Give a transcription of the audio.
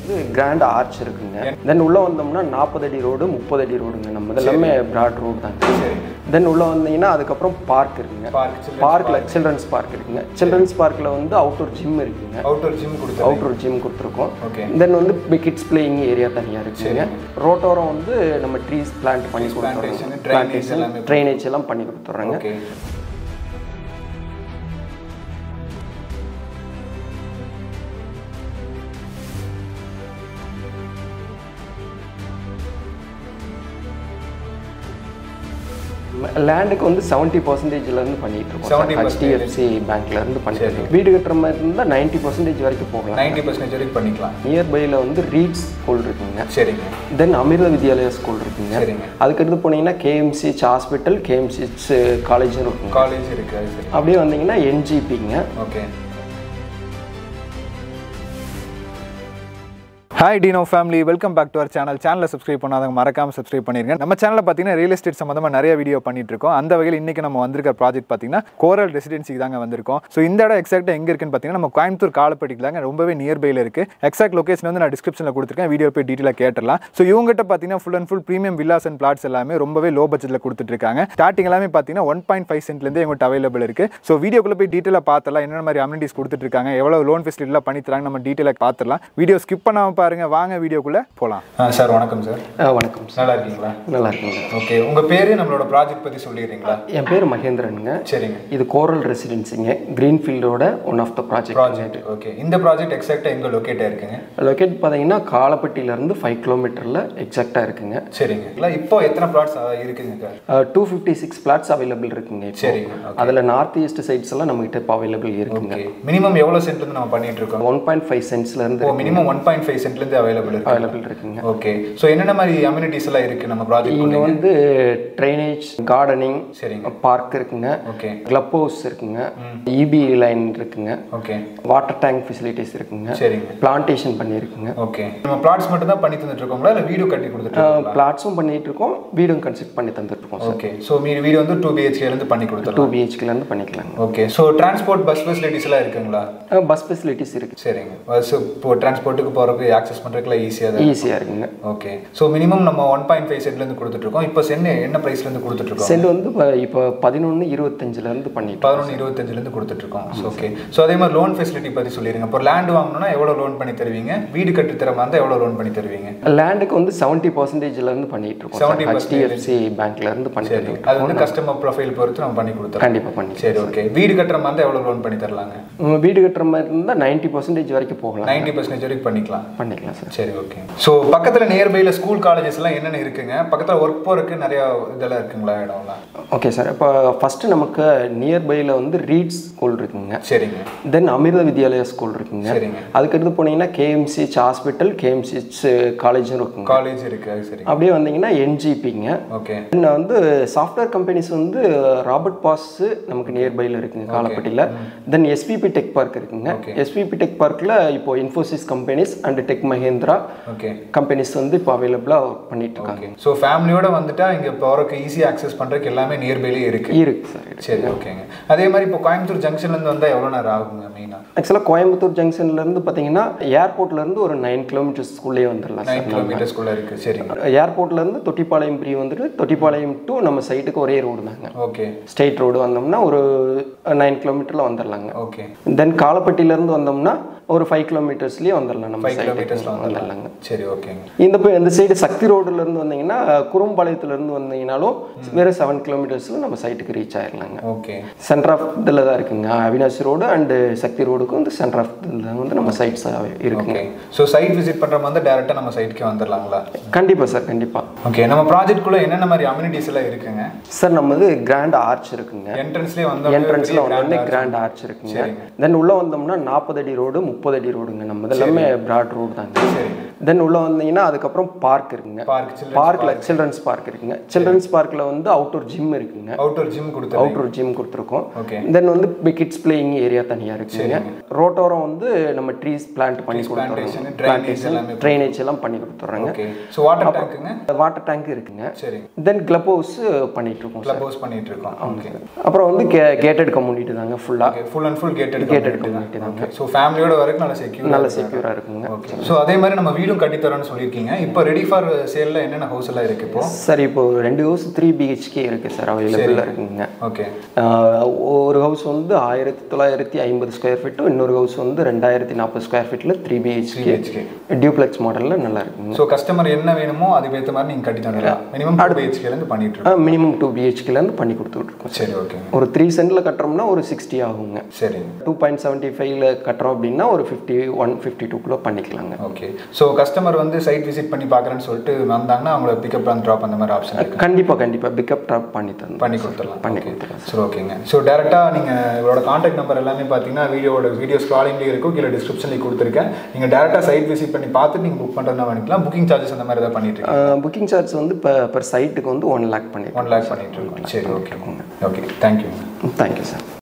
வந்து grand arch இருக்குங்க தென் உள்ள வந்தோம்னா நாற்பது அடி ரோடு முப்பது அடி ரோடுங்க நம்ம எல்லாமே பிராட் ரோடு தாங்க சரிங்க தென் உள்ள வந்தீங்கன்னா அதுக்கப்புறம் பார்க் இருக்குங்க பார்க் சில்ட்ரன் பார்க்கில் சில்ட்ரன்ஸ் பார்க் இருக்குங்க சில்ட்ரன்ஸ் பார்க்கில் வந்து அவுட்டோர் ஜிம் இருக்குங்க அவுட்டோர் ஜிம் கொடுத்து அவுட்டோர் ஜிம் கொடுத்துருக்கோம் ஓகே தென் வந்து கிட்ஸ் பிளேயிங் ஏரியா தனியாக இருக்குங்க ரோட்டோரம் வந்து நம்ம ட்ரீஸ் பிளான்ட் பண்ணி plantation, கொடுத்துறோம் drainage பிளான்டேஷன் எல்லாமே ட்ரைனேஜ் எல்லாம் பண்ணி கொடுத்துட்றாங்க ஓகே லேண்டுக்கு வந்து செவன்ட்டி பர்சன்டேஜ்லேருந்து பண்ணிட்டு இருக்கோம் 70% ஹெச்டிஎஃப்சி பேங்க்லேருந்து பண்ணிட்டு இருக்கோம் வீடு கட்டுற மாதிரி இருந்தால் நைன்ட்டி பர்சன்டேஜ் வரைக்கும் போகலாம் நைன்டி பர்சன்டேஜ் வரைக்கும் பண்ணிக்கலாம் நியர்பையில் வந்து ரீட்ஸ் ஸ்கூல் இருக்குங்க சரிங்க தென் அமிர்த வித்யாலயா ஸ்கூல் இருக்குங்க சரிங்க அதுக்கடுத்து போனீங்கன்னா கேஎம்சிஹெச் ஹாஸ்பிட்டல் கேஎம்சிஹெச் காலேஜும் இருக்குங்க காலேஜ் இருக்கு அது சரி அப்படியே வந்தீங்கன்னா என்ஜிபிங்க okay hi Dino family welcome back to our channel சேனலை சப்ஸ்கிரைப் பண்ணாதவங்க மறக்காம சப்ஸ்கிரைப் பண்ணிருங்க நம்ம சேனலில் பார்த்தீங்கன்னா ரியல் எஸ்டேட் சம்மந்தமாக நிறைய வீடியோ பண்ணிட்டு இருக்கோம் அந்த வகையில் இன்னைக்கு நம்ம வந்திருக்க ப்ராஜெக்ட் பார்த்தீங்கன்னா கோரல் ரெசிடென்சிக்கு தாங்க வந்திருக்கோம் ஸோ இந்த இடம் எக்ஸாக்டாக எங்கே இருக்குன்னு பார்த்தீங்கன்னா நம்ம கோயம்புத்தூர் காலப்பட்டிக்கு தாங்க ரொம்பவே நியர்பையில் இருக்கு எக்ஸாக்ட் லொகேஷன் வந்து நான் டிஸ்கிரிப்ஷனில் கொடுத்துருக்கேன் வீடியோ போய் டீட்டெயிலாக கேட்டுடலாம் ஸோ இவங்ககிட்ட பார்த்தீங்கன்னா full and full premium villas and plots எல்லாமே ரொம்பவே லோ பட்ஜெட்டில் கொடுத்துட்டு இருக்காங்க ஸ்டார்டிங் எல்லாமே பார்த்தீங்கன்னா ஒன் பாயிண்ட் ஃபைவ் சென்ட்லேருந்து எங்கள்கிட்ட அவைலபிள் இருக்கு ஸோ வீடியோக்குள்ள போய் டீட்டெயிலாக பார்த்தலாம் என்னென்ன மாதிரி அம்யூனிட்டிஸ் கொடுத்துட்டு இருக்காங்க எவ்வளோ லோன் ஃபெசிலிட்டிலாம் பண்ணி தராங்க நம்ம டீட்டெயிலாக பார்த்துலாம் வீடியோ ஸ்கிப் பண்ணாமல் பாருங்க வாங்க வீடியோக்குள்ள போகலாம் சார் வணக்கம் சார் ஆ, வணக்கம் சார் நல்லா இருக்கீங்களா நல்லா இருக்குங்க ஓகே உங்க பேரு நம்மளோட ப்ராஜெக்ட் பத்தி சொல்லிடுறீங்களா என் பேர் மகேந்திரனுங்க சரிங்க இது கோரல் ரெசிடென்சிங்க கிரீன்ஃபீல்டோட one of the project project okay இந்த ப்ராஜெக்ட் எக்ஸாக்டா எங்க லொகேட் ஆயிருக்குங்க லொக்கேட் பார்த்தீங்கன்னா காலப்பட்டியிலேருந்து ஃபைவ் கிலோமீட்டரில் எக்ஸாக்டாக இருக்குங்க சரிங்க இல்லை இப்போ எத்தனை ப்ளாட்ஸ் இருக்குங்க sir two fifty six plots available இருக்குங்க இப்போ. சரிங்க அதில் நார்த் ஈஸ்ட் சைட்ஸ் எல்லாம் நம்மகிட்ட இப்போ அவைலபிள் இருக்குங்க ஓகே மினிமம் எவ்வளோ சென்ட்லேருந்து நம்ம பண்ணிட்டு இருக்கோம் ஒன் பாயிண்ட் ஃபைவ் சென்ட்ஸ்லேருந்து oh minimum one point five சென்ட்லேருந்து அவைலபிள் இருக்கு அவைலபிள் இருக்குங்க ஓகே ஸோ என்னென்ன மாதிரி அம்யூனிட்டிஸ் எல்லாம் இருக்கு நம்ம ப்ராஜெக்ட் இங்கே வந்து ட்ரைனேஜ் கார்டனிங் சரிங்க பார்க் இருக்குங்க ஓகே கிளப் ஹவுஸ் இருக்குங்க இபி லைன் இருக்குங்க ஓகே வாட்டர் டேங்க் ஃபெசிலிட்டிஸ் இருக்குங்க சரிங்க பிளான்டேஷன் பண்ணியிருக்குங்க ஓகே நம்ம பிளாட்ஸ் மட்டும் தான் பண்ணி தந்துட்டு இருக்கோங்களா இல்லை வீடு கட்டி கொடுத்துட்டு இருக்கோங்களா பிளாட்ஸும் பண்ணிட்டு இருக்கோம் வீடும் கன்ஸ்ட்ரக்ட் பண்ணி தந்துட்டு இருக்கோம் ஓகே ஸோ மீ வீடு வந்து டூ பிஹெச்கேலேருந்து பண்ணி கொடுத்துருவோம் டூ பிஹெச்கேலேருந்து பண்ணிக்கலாங்க okay so transport bus facilities எல்லாம் இருக்குங்களா பஸ் ஃபெசிலிட்டிஸ் இருக்கு சரிங்க பஸ் இப்போ டிரான்ஸ்போர்ட்டுக்கு போகிறதுக்கு ஆக்சஸ் பண்ணுறதுக்குலாம் ஈஸியாக தான் ஈஸியாக இருக்குங்க ஓகே ஸோ மினிமம் நம்ம ஒன் பாயிண்ட் ஃபைவ் சென்ட்லேருந்து கொடுத்துட்ருக்கோம் இப்போ சென்னை என்ன ப்ரைஸ்லேருந்து கொடுத்துட்ருக்கோம் சென்ட் வந்து இப்போ- இப்போ பதினொன்று இருபத்தஞ்சிலேருந்து பண்ணிட்டு பதினொன்று இருபத்தஞ்சிலேருந்து கொடுத்துட்ருக்கோம் ஓகே ஸோ அதே மாதிரி லோன் ஃபெசிலிட்டி பற்றி சொல்லிடுங்க இப்போ லேண்ட் வாங்கணும்னா எவ்வளோ லோன் பண்ணி தருவீங்க வீடு கட்டி தர மாதிரி இருந்தால் எவ்வளோ லோன் பண்ணி தருவீங்க லேண்டுக்கு வந்து செவன்ட்டி பர்சன்டேஜ்லேருந்து பண்ணிட்டு இருக்கோம் 70% ஹெச்டிஎஃப்சி பேங்க்லேருந்து பண்ணி சரி தந்துட்டு அது வந்து கஸ்டமர் ப்ரொஃபைல் பொறுத்து நம்ம பண்ணி கொடுத்துறோம் கண்டிப்பாக பண்ணி சரி ஓகே வீடு கட்டுற மாதிரி இருந்தால் எவ்வளோ லோன் பண்ணி தரலாங்க உங்க வீடு கட்டுற மாதிரி இருந்தால் நைன்ட்டி பர்சன்டேஜ் வரைக்கும் போகலாம் நைன்டி பர்சன்டேஜ் வரைக்கும் பண்ணிக்கலாம் பண்ணிக்கலாம் சார் சரி ஓகே ஸோ பக்கத்தில் நியர்பையில் ஸ்கூல் காலேஜஸ் எல்லாம் என்னென்ன இருக்குங்க பக்கத்தில் ஒர்க் போகிறதுக்கு நிறையா இதெல்லாம் இருக்குங்களா இடம்லாம் ஓகே சார் இப்போ ஃபஸ்ட்டு நமக்கு நியர்பையில் வந்து ரீட்ஸ் ஸ்கூல் இருக்குங்க சரிங்க தென் அமிர்த வித்யாலயா ஸ்கூல் இருக்குங்க சரிங்க அதுக்கடுத்து போனீங்கன்னா கேஎம்சிஹெச் ஹாஸ்பிட்டல் கேஎம்சிஹெச் காலேஜும் இருக்குங்க காலேஜ் இருக்கு அது சரி அப்படியே வந்தீங்கன்னா என்ஜிபிங்க ஓகே தென் வந்து சாஃப்ட்வேர் கம்பெனிஸ் வந்து ராபர்ட் பாஸ் நமக்கு நியர்பையில் இருக்குங்க காலப்பட்டியில் தென் எஸ்பிபி டெக் பார்க் இருக்குங்க எஸ்பிபி டெக் பார்க்கில் இப்போ Infosys companies and Tech Mahindra okay companies வந்து இப்போ அவைலபிளாக பண்ணிட்டு இருக்காங்க ஓகே ஸோ ஃபேமிலியோட வந்துட்டா இங்கே போகிறதுக்கு ஈஸியாக அக்சஸ் பண்ணுறதுக்கு எல்லாமே நியர்பைலேயே இருக்கு இருக்கு சார் இருக்கு சரி ஓகேங்க அதே மாதிரி இப்போ கோயம்புத்தூர் ஜங்ஷன்லேருந்து வந்தால் எவ்வளோ நேரம் ஆகுங்க மெயினாக ஆக்சுவலாக கோயம்புத்தூர் ஜங்ஷன்லேருந்து பார்த்தீங்கன்னா ஏர்போர்ட்லேருந்து ஒரு நைன் கிலோமீட்டர்ஸ்குள்ளே வந்துடலாம் நைன் சார் கிலோமீட்டர்ஸ்குள்ளே இருக்குது சரிங்க ஏர்போர்ட்லேருந்து தொட்டிப்பாளையம் பிரி வந்துட்டு தொட்டிப்பாளையம் டு நம்ம சைட்டுக்கு ஒரே ரோடு தாங்க ஓகே ஸ்ட்ரெயிட் ரோடு வந்தோம்னா ஒரு நைன் கிலோமீட்டரில் வந்துடலாங்க ஓகே தென் காலப்பட்டியிலேருந்து வந்தோம்னா ஒரு ஃபைவ் கிலோமீட்டர்ஸ்லேயே வந்துடலாம் நம்ம ஃபைவ் சைட்டுக்கு கிலோமீட்டர்ஸில் வந்துடலாங்க வந்துடலாங்க சரி ஓகேங்க இந்த ப- இந்த சைடு சக்தி ரோடுல இருந்து வந்தீங்கன்னா குறும்பாளையத்துல இருந்து வந்தீங்கனாலும் வெறும் செவன் கிலோமீட்டர்ஸ்ல நம்ம சைட்டுக்கு ரீச் ஆயிடலாங்க ஓகே சென்டர் ஆஃப் இதில் தான் இருக்குங்க அவினாசி ரோடு அண்டு சக்தி ரோடுக்கும் இந்த சென்டர் ஆஃப் இதில் வந்து நம்ம சைட்ஸ் இருக்குங்க ஓகே ஸோ சைட் விசிட் பண்ணுற மாதிரி டேரெக்டாக நம்ம சைட்டுக்கே வந்துடலாங்களா கண்டிப்பாக சார் கண்டிப்பாக ஓகே நம்ம ப்ராஜெக்ட்குள்ளே என்னென்ன மாதிரி அம்யூனிட்டிஸ் எல்லாம் இருக்குங்க சார் நம்மது கிராண்ட் ஆர்ச் இருக்குங்க என்ட்ரன்ஸ்லேயே வந்து என்ட்ரன்ஸில் வந்து கிராண்ட் ஆர்ச் இருக்குங்க தென் உள்ளே வந்தோம்னா நாற்பது அடி ரோடு முப்பது அடி ரோடுங்க நம்ம எல்லாமே பிராட் ரோடு தாங்க சரிங்க தென் உள்ள வந்தீங்கன்னா அதுக்கப்புறம் பார்க் இருக்குங்க பார்க் சில்ட்ரன் பார்க்கில் சில்ட்ரன்ஸ் பார்க் இருக்குங்க சில்ட்ரன்ஸ் பார்க்கில் வந்து அவுட்டோர் ஜிம் இருக்குங்க அவுட்டோர் ஜிம் கொடுத்து அவுட்டோர் ஜிம் கொடுத்துருக்கோம் ஓகே தென் வந்து கிட்ஸ் பிளேயிங் ஏரியா தனியாக இருக்குங்க ரோட்டோரம் வந்து நம்ம ட்ரீஸ் பிளான்ட் பண்ணி plantation, கொடுத்துறோம் drainage எல்லாமே ட்ரைனேஜ் எல்லாம் பண்ணி கொடுத்துட்றாங்க ஓகே ஸோ வாட்டர் டேங்க்குங்க வாட்டர் டேங்க் இருக்குங்க சரி தென் கிளப் ஹவுஸ் பண்ணிட்டு இருக்கோம் கிளப் ஹவுஸ் பண்ணிட்டு இருக்கோம் ஓகே அப்புறம் வந்து கேட்டட் கம்யூனிட்டி தாங்க ஃபுல்லாக okay full and full gated gated community தாங்க ஓகே ஸோ ஃபேமிலியோட வரைக்கும் நல்லா செக்யூர் நல்ல செக்யூராக இருக்குங்க ஓகே ஸோ அதே மாதிரி நம்ம வீடும் கட்டித்தரோம்னு சொல்லியிருக்கீங்க இப்போ ரெடி ஃபார் சேலில் என்னென்ன ஹவுஸ் எல்லாம் இருக்கு இப்போ சார் இப்போ ரெண்டு ஹவுஸ் த்ரீ பிஹெச்கே இருக்குது சார் அவைலபிளாக இருக்குங்க ஓகே ஆஹ் ஒரு ஹவுஸ் வந்து ஆயிரத்தி தொள்ளாயிரத்தி ஐம்பது ஸ்கொயர் ஃபீட்டும் இன்னொரு ஹவுஸ் வந்து ரெண்டாயிரத்தி நாற்பது ஸ்கொயர் ஃபீட்டில் த்ரீ பிஹெச்கே பிஹெச்கே டியூப்ளெக்ஸ் மாடலில் நல்லா இருக்குங்க ஸோ கஸ்டமர் என்ன வேணுமோ அதுக்கு ஏற்ற மாதிரி நீங்கள் கட்டி தரலாம் மினிமம் டூ பிஹெச்கேலேருந்து பண்ணிட்டு இருக்கோம் மினிமம் டூ பிஹெச்கேலேருந்து பண்ணி கொடுத்துட்ருக்கோம் சரி ஓகேங்க ஒரு த்ரீ சென்டில் கட்டுறோம்னா ஒரு சிக்ஸ்டி ஆகுங்க சரி டூ பாயிண்ட் செவன்ட்டி ஃபைவ்ல கட்டுறோம் அப்படின்னா ஒரு ஃபிஃப்டி ஒன் ஃபிஃப்டி டூக்குள்ளே பண்ணிக்கலாங்க ஓகே ஸோ கஸ்டமர் வந்து சைட் விசிட் பண்ணி பார்க்குறேன்னு சொல்லிட்டு வந்தாங்கன்னா அவங்கள பிக்கப் அண்ட் ட்ராப் அந்த மாதிரி ஆப்ஷன் இருக்கு கண்டிப்பாக கண்டிப்பாக பிக்கப் ட்ராப் பண்ணி தந்து பண்ணி கொடுத்துடலாம் பண்ணி Okay. கொடுத்துடலாம் சரி ஓகேங்க ஸோ டேரெக்டாக நீங்கள் இவரோட காண்டாக்ட் நம்பர் எல்லாமே பார்த்தீங்கன்னா வீடியோட வீடியோ ஸ்க்ராலிங்லேயே இருக்கும் கீழே டிஸ்கிரிப்ஷன்லேயே கொடுத்துருக்கேன் நீங்கள் டேரெக்டாக சைட் விசிட் பண்ணி பார்த்துட்டு நீங்கள் புக் பண்ணுறதுனா பண்ணிக்கலாம் புக்கிங் சார்ஜஸ் அந்த மாதிரி ஏதாவது பண்ணிட்டு இருக்கீங்க புக்கிங் சார்ஜ் வந்து இப்போ பர் சைட்டுக்கு வந்து ஒன் லேக் பண்ணிருக்கோம் ஒன் லேக் பண்ணிட்டு இருக்கோம் சரி okay okay thank you thank you sir